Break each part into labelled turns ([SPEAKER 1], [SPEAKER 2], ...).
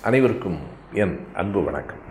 [SPEAKER 1] அனைவருக்கும் என் அன்பு வணக்கம்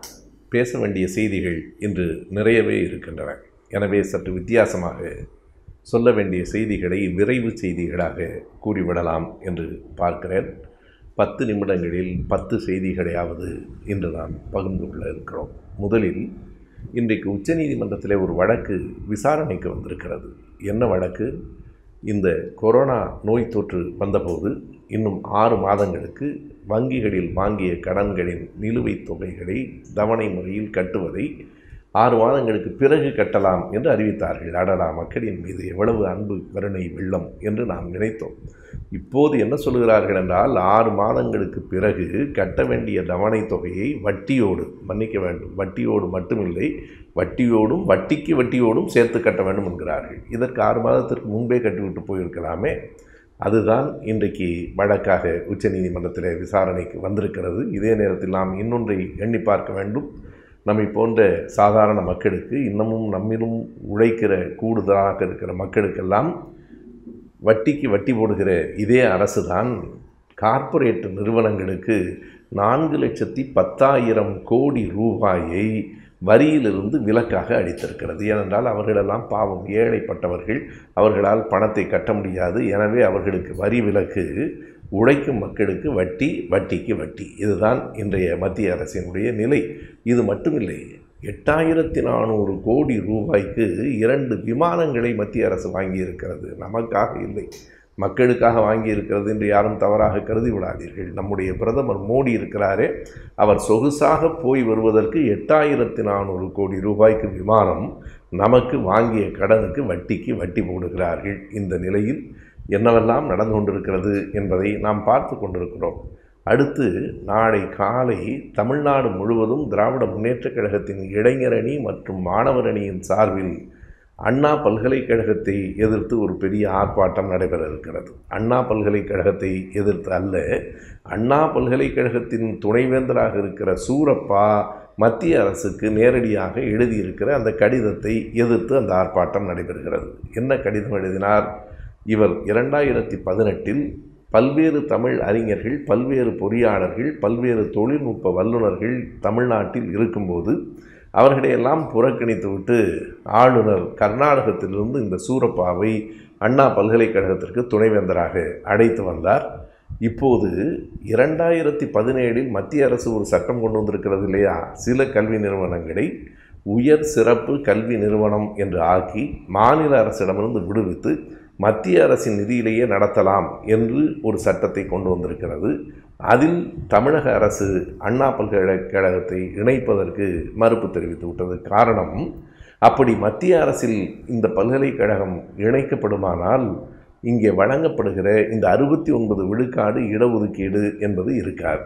[SPEAKER 1] பேச வேண்டிய செய்திகள் இன்று நிறையவே இருக்கின்றன எனவே சற்று வித்தியாசமாக சொல்ல வேண்டிய செய்திகளை விரைவு செய்திகளாக கூறிவிடலாம் என்று பார்க்கிறேன் பத்து நிமிடங்களில் பத்து செய்திகளையாவது இன்று நாம் பகிர்ந்து கொள்ள இருக்கிறோம் முதலில் இன்றைக்கு உச்சநீதிமன்றத்திலே ஒரு வழக்கு விசாரணைக்கு வந்திருக்கிறது என்ன வழக்கு இந்த கொரோனா நோய் தொற்று வந்தபோது இன்னும் ஆறு மாதங்களுக்கு வங்கிகளில் வாங்கிய கடன்களின் நிலுவைத் தொகைகளை தவணை முறையில் கட்டுவதை ஆறு மாதங்களுக்கு பிறகு கட்டலாம் என்று அறிவித்தார்கள் அடடா மக்களின் மீது எவ்வளவு அன்பு கருணை வெள்ளம் என்று நாம் நினைத்தோம் இப்போது என்ன சொல்கிறார்கள் என்றால் ஆறு மாதங்களுக்கு பிறகு கட்ட வேண்டிய தவணை தொகையை வட்டியோடு மன்னிக்க வேண்டும் வட்டியோடு மட்டுமில்லை வட்டியோடும் வட்டிக்கு வட்டியோடும் சேர்த்து கட்ட வேண்டும் என்கிறார்கள் இதற்கு ஆறு மாதத்திற்கு முன்பே கட்டிவிட்டு போயிருக்கலாமே அதுதான் இன்றைக்கு வழக்காக உச்சநீதிமன்றத்தில் விசாரணைக்கு வந்திருக்கிறது இதே நேரத்தில் நாம் இன்னொன்றை எண்ணி பார்க்க வேண்டும் நம்மை போன்ற சாதாரண மக்களுக்கு இன்னமும் நம்மிலும் உழைக்கிற கூடுதலாக இருக்கிற மக்களுக்கெல்லாம் வட்டிக்கு வட்டி போடுகிற இதே அரசு தான் கார்ப்பரேட் நிறுவனங்களுக்கு நான்கு லட்சத்தி பத்தாயிரம் கோடி ரூபாயை வரியிலிருந்து விலக்காக அளித்திருக்கிறது ஏனென்றால் அவர்களெல்லாம் பாவம் ஏழைப்பட்டவர்கள் அவர்களால் பணத்தை கட்ட முடியாது எனவே அவர்களுக்கு வரி விலக்கு உழைக்கும் மக்களுக்கு வட்டி வட்டிக்கு வட்டி இதுதான் இன்றைய மத்திய அரசினுடைய நிலை இது மட்டுமில்லை எட்டாயிரத்தி நானூறு கோடி ரூபாய்க்கு இரண்டு விமானங்களை மத்திய அரசு வாங்கியிருக்கிறது நமக்காக இல்லை மக்களுக்காக வாங்கியிருக்கிறது என்று யாரும் தவறாக கருதி விடாதீர்கள் நம்முடைய பிரதமர் மோடி இருக்கிறாரே அவர் சொகுசாக போய் வருவதற்கு எட்டாயிரத்தி நானூறு கோடி ரூபாய்க்கு விமானம் நமக்கு வாங்கிய கடனுக்கு வட்டிக்கு வட்டி போடுகிறார்கள் இந்த நிலையில் என்னவெல்லாம் நடந்து கொண்டிருக்கிறது என்பதை நாம் பார்த்து கொண்டிருக்கிறோம் அடுத்து நாளை காலை தமிழ்நாடு முழுவதும் திராவிட முன்னேற்றக் கழகத்தின் இளைஞரணி மற்றும் மாணவர் அணியின் சார்பில் அண்ணா பல்கலைக்கழகத்தை எதிர்த்து ஒரு பெரிய ஆர்ப்பாட்டம் நடைபெற இருக்கிறது அண்ணா பல்கலைக்கழகத்தை எதிர்த்து அல்ல அண்ணா பல்கலைக்கழகத்தின் துணைவேந்தராக இருக்கிற சூரப்பா மத்திய அரசுக்கு நேரடியாக எழுதியிருக்கிற அந்த கடிதத்தை எதிர்த்து அந்த ஆர்ப்பாட்டம் நடைபெறுகிறது என்ன கடிதம் எழுதினார் இவர் இரண்டாயிரத்தி பதினெட்டில் பல்வேறு தமிழ் அறிஞர்கள் பல்வேறு பொறியாளர்கள் பல்வேறு தொழில்நுட்ப வல்லுநர்கள் தமிழ்நாட்டில் இருக்கும்போது அவர்களையெல்லாம் புறக்கணித்துவிட்டு ஆளுநர் கர்நாடகத்திலிருந்து இந்த சூரப்பாவை அண்ணா பல்கலைக்கழகத்திற்கு துணைவேந்தராக அழைத்து வந்தார் இப்போது இரண்டாயிரத்தி பதினேழில் மத்திய அரசு ஒரு சட்டம் கொண்டு வந்திருக்கிறது இல்லையா சில கல்வி நிறுவனங்களை உயர் சிறப்பு கல்வி நிறுவனம் என்று ஆக்கி மாநில அரசிடமிருந்து விடுவித்து மத்திய அரசின் நிதியிலேயே நடத்தலாம் என்று ஒரு சட்டத்தை கொண்டு வந்திருக்கிறது அதில் தமிழக அரசு அண்ணா பல்கலைக்கழகத்தை இணைப்பதற்கு மறுப்பு தெரிவித்து விட்டது காரணம் அப்படி மத்திய அரசில் இந்த பல்கலைக்கழகம் இணைக்கப்படுமானால் இங்கே வழங்கப்படுகிற இந்த அறுபத்தி ஒன்பது விழுக்காடு இடஒதுக்கீடு என்பது இருக்காது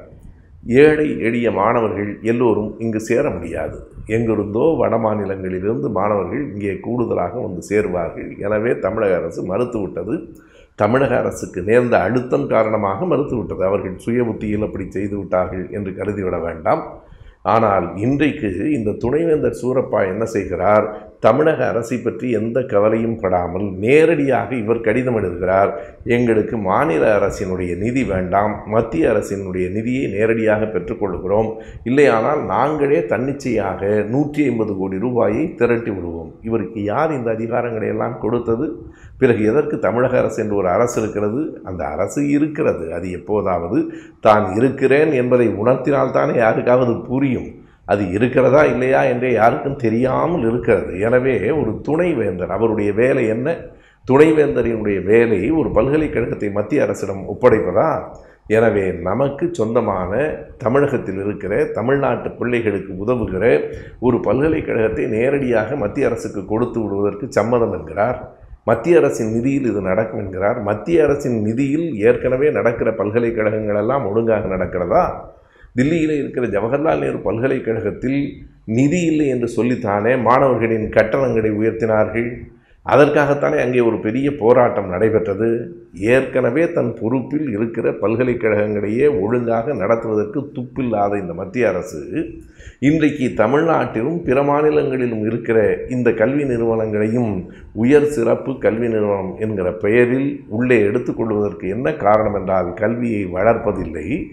[SPEAKER 1] ஏழை எளிய மாணவர்கள் எல்லோரும் இங்கு சேர முடியாது எங்கிருந்தோ வட மாநிலங்களிலிருந்து மாணவர்கள் இங்கே கூடுதலாக வந்து சேருவார்கள் எனவே தமிழக அரசு மறுத்துவிட்டது தமிழக அரசுக்கு நேர்ந்த அழுத்தம் காரணமாக மறுத்துவிட்டது அவர்கள் சுய புத்தியில் அப்படி செய்து விட்டார்கள் என்று கருதிவிட வேண்டாம் ஆனால் இன்றைக்கு இந்த துணைவேந்தர் சூரப்பா என்ன செய்கிறார் தமிழக அரசை பற்றி எந்த கவலையும் படாமல் நேரடியாக இவர் கடிதம் எழுதுகிறார் எங்களுக்கு மாநில அரசினுடைய நிதி வேண்டாம் மத்திய அரசினுடைய நிதியை நேரடியாக பெற்றுக்கொள்கிறோம் இல்லையானால் நாங்களே தன்னிச்சையாக நூற்றி ஐம்பது கோடி ரூபாயை திரட்டி விடுவோம் இவருக்கு யார் இந்த அதிகாரங்களை எல்லாம் கொடுத்தது பிறகு எதற்கு தமிழக அரசு என்று ஒரு அரசு இருக்கிறது அந்த அரசு இருக்கிறது அது எப்போதாவது தான் இருக்கிறேன் என்பதை உணர்த்தினால்தானே யாருக்காவது புரியும் அது இருக்கிறதா இல்லையா என்றே யாருக்கும் தெரியாமல் இருக்கிறது எனவே ஒரு துணைவேந்தர் அவருடைய வேலை என்ன துணைவேந்தரினுடைய வேலை ஒரு பல்கலைக்கழகத்தை மத்திய அரசிடம் ஒப்படைப்பதா எனவே நமக்கு சொந்தமான தமிழகத்தில் இருக்கிற தமிழ்நாட்டு பிள்ளைகளுக்கு உதவுகிற ஒரு பல்கலைக்கழகத்தை நேரடியாக மத்திய அரசுக்கு கொடுத்து விடுவதற்கு சம்மதம் என்கிறார் மத்திய அரசின் நிதியில் இது நடக்கும் என்கிறார் மத்திய அரசின் நிதியில் ஏற்கனவே நடக்கிற பல்கலைக்கழகங்கள் எல்லாம் ஒழுங்காக நடக்கிறதா தில்லியில் இருக்கிற ஜவஹர்லால் நேரு பல்கலைக்கழகத்தில் நிதி இல்லை என்று சொல்லித்தானே மாணவர்களின் கட்டணங்களை உயர்த்தினார்கள் அதற்காகத்தானே அங்கே ஒரு பெரிய போராட்டம் நடைபெற்றது ஏற்கனவே தன் பொறுப்பில் இருக்கிற பல்கலைக்கழகங்களையே ஒழுங்காக நடத்துவதற்கு துப்பில்லாத இந்த மத்திய அரசு இன்றைக்கு தமிழ்நாட்டிலும் பிற மாநிலங்களிலும் இருக்கிற இந்த கல்வி நிறுவனங்களையும் உயர் சிறப்பு கல்வி நிறுவனம் என்கிற பெயரில் உள்ளே எடுத்துக்கொள்வதற்கு என்ன காரணம் என்றால் கல்வியை வளர்ப்பதில்லை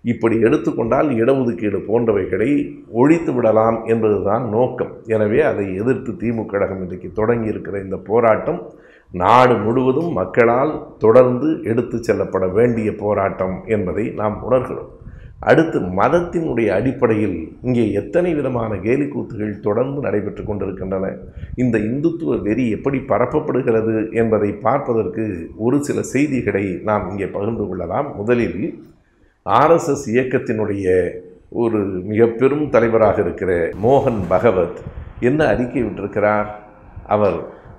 [SPEAKER 1] இப்படி எடுத்துக்கொண்டால் இடஒதுக்கீடு போன்றவைகளை ஒழித்து விடலாம் என்பதுதான் நோக்கம் எனவே அதை எதிர்த்து திமுக கழகம் இன்றைக்கு தொடங்கி இருக்கிற இந்த போராட்டம் நாடு முழுவதும் மக்களால் தொடர்ந்து எடுத்து செல்லப்பட வேண்டிய போராட்டம் என்பதை நாம் உணர்கிறோம் அடுத்து மதத்தினுடைய அடிப்படையில் இங்கே எத்தனை விதமான கேலி கூத்துகள் தொடர்ந்து நடைபெற்று கொண்டிருக்கின்றன இந்த இந்துத்துவ வெறி எப்படி பரப்பப்படுகிறது என்பதை பார்ப்பதற்கு ஒரு சில செய்திகளை நாம் இங்கே பகிர்ந்து கொள்ளலாம் முதலில் ஆர்எஸ்எஸ் இயக்கத்தினுடைய ஒரு மிக பெரும் தலைவராக இருக்கிற மோகன் பகவத் என்ன அறிக்கை விட்டிருக்கிறார் அவர்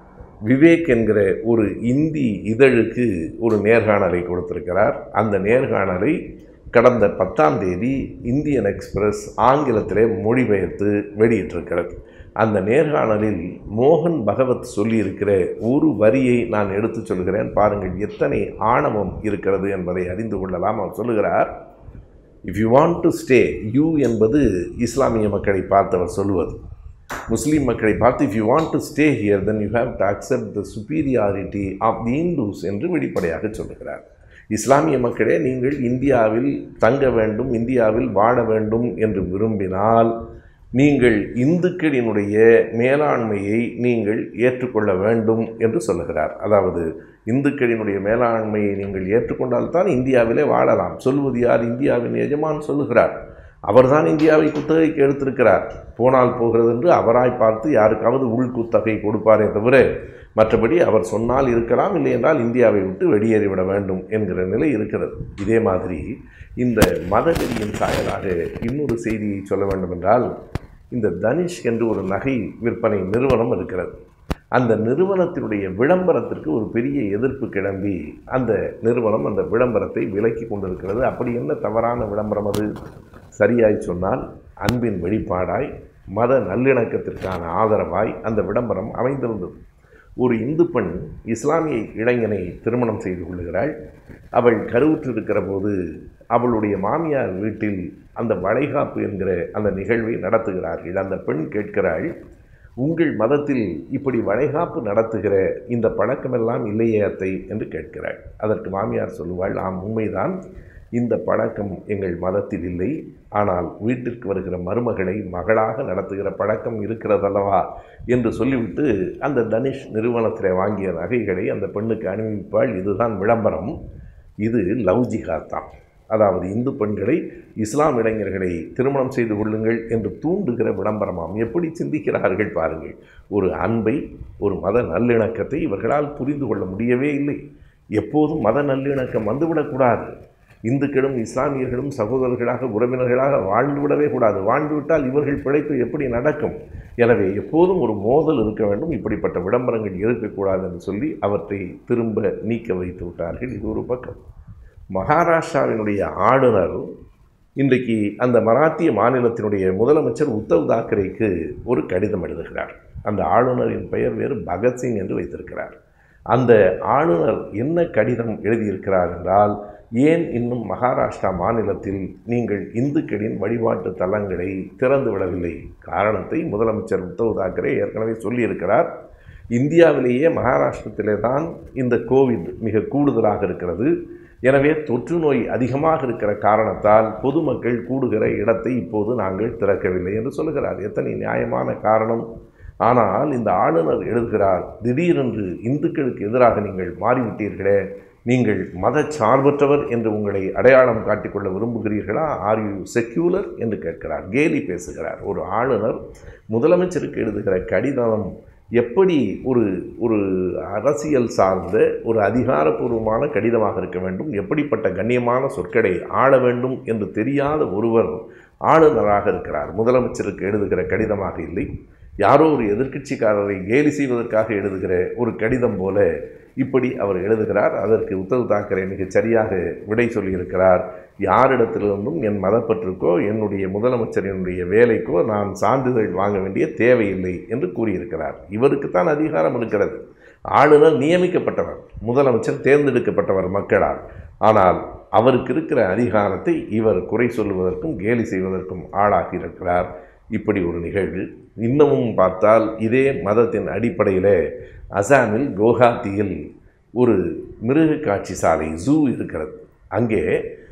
[SPEAKER 1] விவேக் என்கிற ஒரு இந்தி இதழுக்கு ஒரு நேர்காணலை கொடுத்திருக்கிறார் அந்த நேர்காணலை கடந்த பத்தாம் தேதி இந்தியன் எக்ஸ்பிரஸ் ஆங்கிலத்திலே மொழிபெயர்த்து வெளியிட்டிருக்கிறது அந்த நேர்காணலில் மோகன் பகவத் சொல்லியிருக்கிற ஒரு வரியை நான் எடுத்து சொல்கிறேன் பாருங்கள் எத்தனை ஆணவம் இருக்கிறது என்பதை அறிந்து கொள்ளலாம் அவர் சொல்லுகிறார் if you want to stay you என்பது இஸ்லாமிய மக்களை பார்த்தவர் சொல்லுவது முஸ்லீம் மக்களை பார்த்து if you want to stay here then you have to accept the superiority of the Hindus என்று வெளிப்படையாக சொல்லுகிறார் இஸ்லாமிய மக்களே நீங்கள் இந்தியாவில் தங்க வேண்டும் இந்தியாவில் வாழ வேண்டும் என்று விரும்பினால் நீங்கள் இந்துக்களினுடைய மேலாண்மையை நீங்கள் ஏற்றுக்கொள்ள வேண்டும் என்று சொல்லுகிறார் அதாவது இந்துக்களினுடைய மேலாண்மையை நீங்கள் ஏற்றுக்கொண்டால்தான் இந்தியாவிலே வாழலாம் சொல்வது யார் இந்தியாவின் எஜமான் சொல்லுகிறார் அவர்தான் இந்தியாவை குத்தகைக்கு எடுத்திருக்கிறார் போனால் போகிறது என்று அவராய் பார்த்து யாருக்காவது உள் குத்தகை கொடுப்பாரே தவிர மற்றபடி அவர் சொன்னால் இருக்கலாம் இல்லை என்றால் இந்தியாவை விட்டு வெளியேறிவிட வேண்டும் என்கிற நிலை இருக்கிறது இதே மாதிரி இந்த மதவெறியின் சாயலாக இன்னொரு செய்தியை சொல்ல வேண்டும் என்றால் இந்த தனிஷ் என்று ஒரு நகை விற்பனை நிறுவனம் இருக்கிறது அந்த நிறுவனத்தினுடைய விளம்பரத்திற்கு ஒரு பெரிய எதிர்ப்பு கிளம்பி அந்த நிறுவனம் அந்த விளம்பரத்தை விலக்கி கொண்டிருக்கிறது அப்படி என்ன தவறான விளம்பரம் அது சரியாய் சொன்னால் அன்பின் வெளிப்பாடாய் மத நல்லிணக்கத்திற்கான ஆதரவாய் அந்த விளம்பரம் அமைந்திருந்தது ஒரு இந்து பெண் இஸ்லாமிய இளைஞனை திருமணம் செய்து கொள்ளுகிறாள் அவள் கருவுற்றிருக்கிற போது அவளுடைய மாமியார் வீட்டில் அந்த வளைகாப்பு என்கிற அந்த நிகழ்வை நடத்துகிறார்கள் அந்த பெண் கேட்கிறாள் உங்கள் மதத்தில் இப்படி வளைகாப்பு நடத்துகிற இந்த பழக்கமெல்லாம் இல்லையே அத்தை என்று கேட்கிறாள் அதற்கு மாமியார் சொல்லுவாள் ஆம் உண்மைதான் இந்த பழக்கம் எங்கள் மதத்தில் இல்லை ஆனால் வீட்டிற்கு வருகிற மருமகளை மகளாக நடத்துகிற பழக்கம் இருக்கிறதல்லவா என்று சொல்லிவிட்டு அந்த தனிஷ் நிறுவனத்தில் வாங்கிய நகைகளை அந்த பெண்ணுக்கு அணிவிப்பாள் இதுதான் விளம்பரம் இது லவ் ஜிஹாத் தான் அதாவது இந்து பெண்களை இஸ்லாம் இளைஞர்களை திருமணம் செய்து கொள்ளுங்கள் என்று தூண்டுகிற விளம்பரமாம் எப்படி சிந்திக்கிறார்கள் பாருங்கள் ஒரு அன்பை ஒரு மத நல்லிணக்கத்தை இவர்களால் புரிந்து கொள்ள முடியவே இல்லை எப்போதும் மத நல்லிணக்கம் வந்துவிடக்கூடாது இந்துக்களும் இஸ்லாமியர்களும் சகோதரர்களாக உறவினர்களாக வாழ்ந்து விடவே கூடாது வாழ்ந்துவிட்டால் இவர்கள் பிழைப்பு எப்படி நடக்கும் எனவே எப்போதும் ஒரு மோதல் இருக்க வேண்டும் இப்படிப்பட்ட விளம்பரங்கள் இருக்கக்கூடாது என்று சொல்லி அவற்றை திரும்ப நீக்க வைத்து விட்டார்கள் இது ஒரு பக்கம் மகாராஷ்டிராவினுடைய ஆளுநர் இன்றைக்கு அந்த மராத்திய மாநிலத்தினுடைய முதலமைச்சர் உத்தவ் தாக்கரேக்கு ஒரு கடிதம் எழுதுகிறார் அந்த ஆளுநரின் பெயர் வேறு பகத்சிங் என்று வைத்திருக்கிறார் அந்த ஆளுநர் என்ன கடிதம் எழுதியிருக்கிறார் என்றால் ஏன் இன்னும் மகாராஷ்டிரா மாநிலத்தில் நீங்கள் இந்துக்களின் வழிபாட்டு தலங்களை திறந்து விடவில்லை காரணத்தை முதலமைச்சர் உத்தவ் தாக்கரே ஏற்கனவே சொல்லியிருக்கிறார் இந்தியாவிலேயே மகாராஷ்டிரத்திலே தான் இந்த கோவிட் மிக கூடுதலாக இருக்கிறது எனவே தொற்று நோய் அதிகமாக இருக்கிற காரணத்தால் பொதுமக்கள் கூடுகிற இடத்தை இப்போது நாங்கள் திறக்கவில்லை என்று சொல்லுகிறார் எத்தனை நியாயமான காரணம் ஆனால் இந்த ஆளுநர் எழுதுகிறார் திடீரென்று இந்துக்களுக்கு எதிராக நீங்கள் மாறிவிட்டீர்களே நீங்கள் மத சார்பற்றவர் என்று உங்களை அடையாளம் காட்டிக்கொள்ள விரும்புகிறீர்களா ஆர் யூ செக்யூலர் என்று கேட்கிறார் கேலி பேசுகிறார் ஒரு ஆளுநர் முதலமைச்சருக்கு எழுதுகிற கடிதம் எப்படி ஒரு ஒரு அரசியல் சார்ந்த ஒரு அதிகாரப்பூர்வமான கடிதமாக இருக்க வேண்டும் எப்படிப்பட்ட கண்ணியமான சொற்களை ஆள வேண்டும் என்று தெரியாத ஒருவர் ஆளுநராக இருக்கிறார் முதலமைச்சருக்கு எழுதுகிற கடிதமாக இல்லை யாரோ ஒரு எதிர்க்கட்சிக்காரரை கேலி செய்வதற்காக எழுதுகிற ஒரு கடிதம் போல இப்படி அவர் எழுதுகிறார் அதற்கு உத்தவ் தாக்கரே மிகச் சரியாக விடை சொல்லியிருக்கிறார் யாரிடத்திலிருந்தும் என் மதப்பற்றுக்கோ என்னுடைய முதலமைச்சரினுடைய வேலைக்கோ நான் சான்றிதழ் வாங்க வேண்டிய தேவையில்லை என்று கூறியிருக்கிறார் இவருக்குத்தான் அதிகாரம் இருக்கிறது ஆளுநர் நியமிக்கப்பட்டவர் முதலமைச்சர் தேர்ந்தெடுக்கப்பட்டவர் மக்களால் ஆனால் அவருக்கு இருக்கிற அதிகாரத்தை இவர் குறை சொல்லுவதற்கும் கேலி செய்வதற்கும் ஆளாகி இருக்கிறார் இப்படி ஒரு நிகழ்வு இன்னமும் பார்த்தால் இதே மதத்தின் அடிப்படையில் அசாமில் குவஹாத்தியில் ஒரு மிருக காட்சி சாலை ஜூ இருக்கிறது அங்கே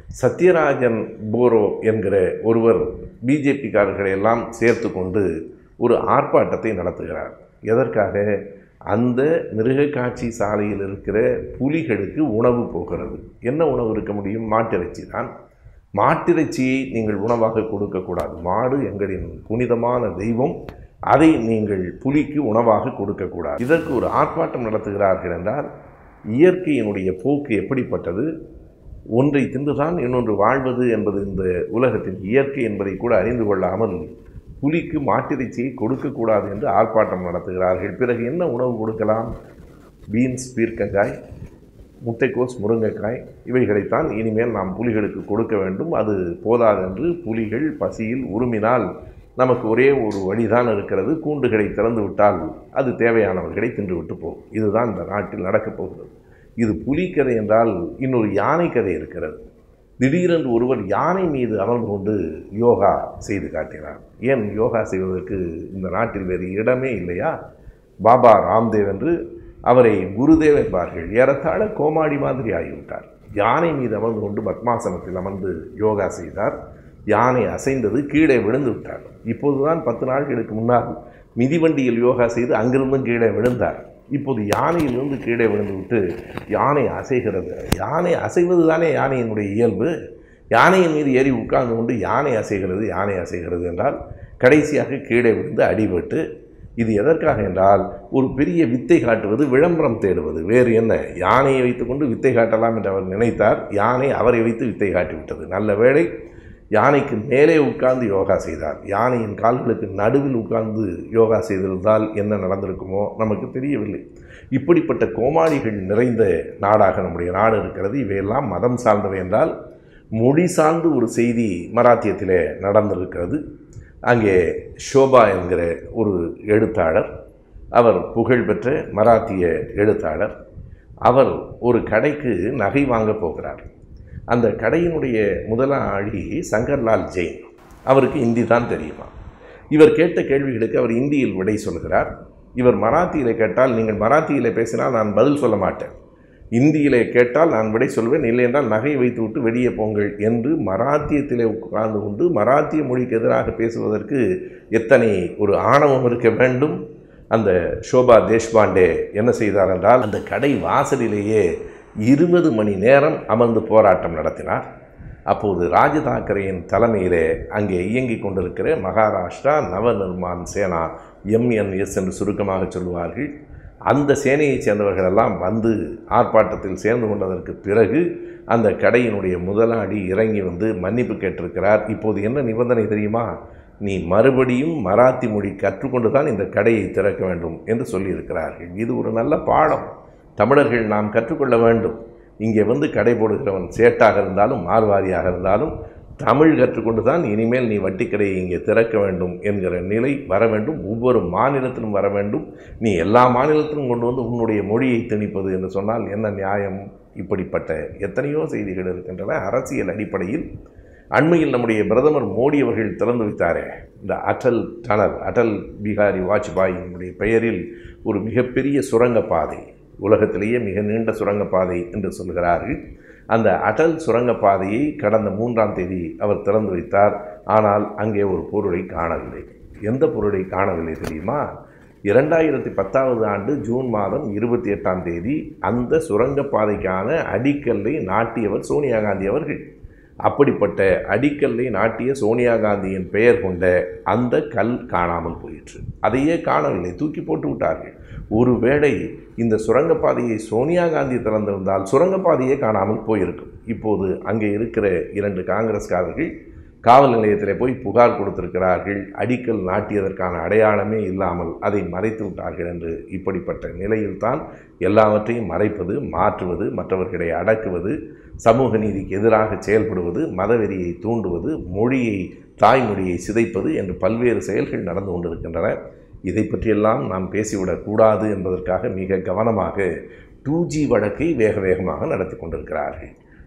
[SPEAKER 1] சத்யராஜன் போரோ என்கிற ஒருவர் பிஜேபிக்காரர்களை எல்லாம் சேர்த்து கொண்டு ஒரு ஆர்ப்பாட்டத்தை நடத்துகிறார் எதற்காக அந்த மிருகக்காட்சி சாலையில் இருக்கிற புலிகளுக்கு உணவு போகிறது என்ன உணவு இருக்க முடியும் மாட்டிறைச்சி தான் மாட்டிறைச்சியை நீங்கள் உணவாக கொடுக்கக்கூடாது மாடு எங்களின் புனிதமான தெய்வம் அதை நீங்கள் புலிக்கு உணவாக கொடுக்கக்கூடாது இதற்கு ஒரு ஆர்ப்பாட்டம் நடத்துகிறார்கள் என்றால் இயற்கையினுடைய போக்கு எப்படிப்பட்டது ஒன்றை தின்றுதான் இன்னொன்று வாழ்வது என்பது இந்த உலகத்தின் இயற்கை என்பதை கூட அறிந்து கொள்ளாமல் புலிக்கு மாட்டிறைச்சியை கொடுக்கக்கூடாது என்று ஆர்ப்பாட்டம் நடத்துகிறார்கள் பிறகு என்ன உணவு கொடுக்கலாம் பீன்ஸ் பீர்க்கங்காய் முட்டைக்கோஸ் முருங்கைக்காய் இவைகளைத்தான் இனிமேல் நாம் புலிகளுக்கு கொடுக்க வேண்டும் அது போதாது என்று புலிகள் பசியில் உருமினால் நமக்கு ஒரே ஒரு வழிதான் இருக்கிறது கூண்டுகளை திறந்து விட்டால் அது தேவையானவர்களை தின்றுவிட்டு போகும் இதுதான் இந்த நாட்டில் நடக்கப் போகிறது இது புலிக்கதை என்றால் இன்னொரு யானை கதை இருக்கிறது திடீரென்று ஒருவர் யானை மீது அமர்ந்து கொண்டு யோகா செய்து காட்டினார் ஏன் யோகா செய்வதற்கு இந்த நாட்டில் வேறு இடமே இல்லையா பாபா ராம்தேவ் என்று அவரை குருதேவ் என்பார்கள் ஏறத்தாழ கோமாடி மாதிரி ஆகிவிட்டார் யானை மீது அமர்ந்து கொண்டு பத்மாசனத்தில் அமர்ந்து யோகா செய்தார் யானை அசைந்தது கீழே விழுந்து விட்டார் இப்போதுதான் பத்து நாட்களுக்கு முன்னால் மிதிவண்டியில் யோகா செய்து அங்கிருந்தும் கீழே விழுந்தார் இப்போது யானையிலிருந்து கீழே விழுந்து விட்டு யானை அசைகிறது யானை அசைவது தானே யானையினுடைய இயல்பு யானையின் மீது ஏறி உட்கார்ந்து கொண்டு யானை அசைகிறது யானை அசைகிறது என்றால் கடைசியாக கீழே விழுந்து அடிபட்டு இது எதற்காக என்றால் ஒரு பெரிய வித்தை காட்டுவது விளம்பரம் தேடுவது வேறு என்ன யானையை வைத்துக்கொண்டு வித்தை காட்டலாம் என்று அவர் நினைத்தார் யானை அவரை வைத்து வித்தை காட்டிவிட்டது நல்ல வேளை யானைக்கு மேலே உட்கார்ந்து யோகா செய்தார் யானையின் கால்களுக்கு நடுவில் உட்கார்ந்து யோகா செய்திருந்தால் என்ன நடந்திருக்குமோ நமக்கு தெரியவில்லை இப்படிப்பட்ட கோமாளிகள் நிறைந்த நாடாக நம்முடைய நாடு இருக்கிறது இவையெல்லாம் மதம் சார்ந்தவை என்றால் மொழி சார்ந்து ஒரு செய்தி மராத்தியத்திலே நடந்திருக்கிறது அங்கே ஷோபா என்கிற ஒரு எழுத்தாளர் அவர் புகழ்பெற்ற மராத்திய எழுத்தாளர் அவர் ஒரு கடைக்கு நகை வாங்க போகிறார் அந்த கடையினுடைய முதலாளி சங்கர்லால் ஜெயின் அவருக்கு இந்தி தான் தெரியுமா இவர் கேட்ட கேள்விகளுக்கு அவர் இந்தியில் விடை சொல்கிறார் இவர் மராத்தியில் கேட்டால் நீங்கள் மராத்தியில் பேசினால் நான் பதில் சொல்ல மாட்டேன் இந்தியிலே கேட்டால் நான் விடை சொல்வேன் இல்லை என்றால் நகை வைத்து விட்டு வெளியே போங்கள் என்று மராத்தியத்திலே உட்கார்ந்து கொண்டு மராத்திய மொழிக்கு எதிராக பேசுவதற்கு எத்தனை ஒரு ஆணவம் இருக்க வேண்டும் அந்த ஷோபா தேஷ்பாண்டே என்ன செய்தார் என்றால் அந்த கடை வாசலிலேயே இருபது மணி நேரம் அமர்ந்து போராட்டம் நடத்தினார் அப்போது ராஜ தாக்கரேயின் தலைமையிலே அங்கே இயங்கிக் கொண்டிருக்கிற மகாராஷ்டிரா நவ நிர்மான் சேனா எம்என்எஸ் என்று சுருக்கமாக சொல்லுவார்கள் அந்த சேனையைச் சேர்ந்தவர்களெல்லாம் வந்து ஆர்ப்பாட்டத்தில் சேர்ந்து கொண்டதற்கு பிறகு அந்த கடையினுடைய முதலாளி இறங்கி வந்து மன்னிப்பு கேட்டிருக்கிறார் இப்போது என்ன நிபந்தனை தெரியுமா நீ மறுபடியும் மராத்தி மொழி கற்றுக்கொண்டு தான் இந்த கடையை திறக்க வேண்டும் என்று சொல்லியிருக்கிறார்கள் இது ஒரு நல்ல பாடம் தமிழர்கள் நாம் கற்றுக்கொள்ள வேண்டும் இங்கே வந்து கடை போடுகிறவன் சேட்டாக இருந்தாலும் மார்வாரியாக இருந்தாலும் தமிழ் கற்றுக்கொண்டு தான் இனிமேல் நீ வட்டிக்கடையை இங்கே திறக்க வேண்டும் என்கிற நிலை வர வேண்டும் ஒவ்வொரு மாநிலத்திலும் வர வேண்டும் நீ எல்லா மாநிலத்திலும் கொண்டு வந்து உன்னுடைய மொழியை திணிப்பது என்று சொன்னால் என்ன நியாயம் இப்படிப்பட்ட எத்தனையோ செய்திகள் இருக்கின்றன அரசியல் அடிப்படையில் அண்மையில் நம்முடைய பிரதமர் மோடி அவர்கள் திறந்து வைத்தாரே இந்த அடல் டனல் அடல் பிகாரி வாஜ்பாயினுடைய பெயரில் ஒரு மிகப்பெரிய சுரங்கப்பாதை உலகத்திலேயே மிக நீண்ட சுரங்கப்பாதை என்று சொல்கிறார்கள் அந்த அடல் சுரங்கப்பாதையை கடந்த மூன்றாம் தேதி அவர் திறந்து வைத்தார் ஆனால் அங்கே ஒரு பொருளை காணவில்லை எந்த பொருளை காணவில்லை தெரியுமா இரண்டாயிரத்தி பத்தாவது ஆண்டு ஜூன் மாதம் இருபத்தி எட்டாம் தேதி அந்த சுரங்கப்பாதைக்கான அடிக்கல்லை நாட்டியவர் சோனியா காந்தி அவர்கள் அப்படிப்பட்ட அடிக்கல்லை நாட்டிய சோனியா காந்தியின் பெயர் கொண்ட அந்த கல் காணாமல் போயிற்று அதையே காணவில்லை தூக்கி போட்டு விட்டார்கள் ஒருவேளை இந்த சுரங்கப்பாதையை சோனியா காந்தி திறந்திருந்தால் சுரங்கப்பாதையே காணாமல் போயிருக்கும் இப்போது அங்கே இருக்கிற இரண்டு காங்கிரஸ்காரர்கள் காவல் நிலையத்தில் போய் புகார் கொடுத்திருக்கிறார்கள் அடிக்கல் நாட்டியதற்கான அடையாளமே இல்லாமல் அதை மறைத்து விட்டார்கள் என்று இப்படிப்பட்ட நிலையில்தான் எல்லாவற்றையும் மறைப்பது மாற்றுவது மற்றவர்களை அடக்குவது சமூக நீதிக்கு எதிராக செயல்படுவது மதவெறியை தூண்டுவது மொழியை தாய்மொழியை சிதைப்பது என்று பல்வேறு செயல்கள் நடந்து கொண்டிருக்கின்றன இதை பற்றியெல்லாம் நாம் பேசிவிடக்கூடாது என்பதற்காக மிக கவனமாக டூ ஜி வழக்கை வேக வேகமாக நடத்தி கொண்டிருக்கிறார்கள்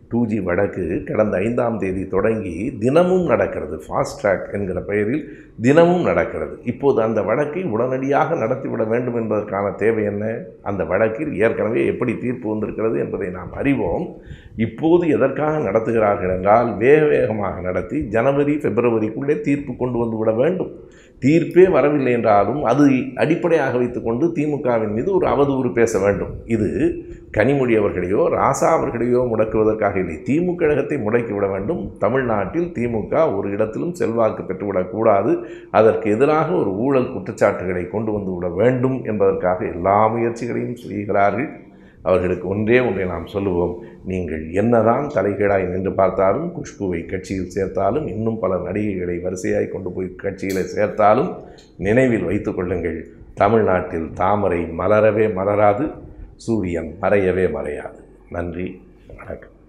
[SPEAKER 1] டூ ஜி வழக்கு கடந்த ஐந்தாம் தேதி தொடங்கி தினமும் நடக்கிறது ஃபாஸ்ட் ட்ராக் என்கிற பெயரில் தினமும் நடக்கிறது இப்போது அந்த வழக்கை உடனடியாக நடத்திவிட வேண்டும் என்பதற்கான தேவை என்ன அந்த வழக்கில் ஏற்கனவே எப்படி தீர்ப்பு வந்திருக்கிறது என்பதை நாம் அறிவோம் இப்போது எதற்காக நடத்துகிறார்கள் என்றால் வேக வேகமாக நடத்தி ஜனவரி பிப்ரவரிக்குள்ளே தீர்ப்பு கொண்டு வந்து விட வேண்டும் தீர்ப்பே வரவில்லை என்றாலும் அது அடிப்படையாக வைத்துக்கொண்டு திமுகவின் மீது ஒரு அவதூறு பேச வேண்டும் இது கனிமொழி அவர்களையோ ராசா அவர்களையோ முடக்குவதற்காக இல்லை திமுக கழகத்தை முடக்கிவிட வேண்டும் தமிழ்நாட்டில் திமுக ஒரு இடத்திலும் செல்வாக்கு பெற்றுவிடக்கூடாது அதற்கு எதிராக ஒரு ஊழல் குற்றச்சாட்டுகளை கொண்டு வந்து விட வேண்டும் என்பதற்காக எல்லா முயற்சிகளையும் செய்கிறார்கள் அவர்களுக்கு ஒன்றே ஒன்றை நாம் சொல்லுவோம் நீங்கள் என்னதான் தலைகீழாய் நின்று பார்த்தாலும் குஷ்புவை கட்சியில் சேர்த்தாலும் இன்னும் பல நடிகைகளை வரிசையாய் கொண்டு போய் கட்சியில் சேர்த்தாலும் நினைவில் வைத்துக் கொள்ளுங்கள் தமிழ்நாட்டில் தாமரை மலரவே மலராது சூரியன் மறையவே மறையாது நன்றி வணக்கம்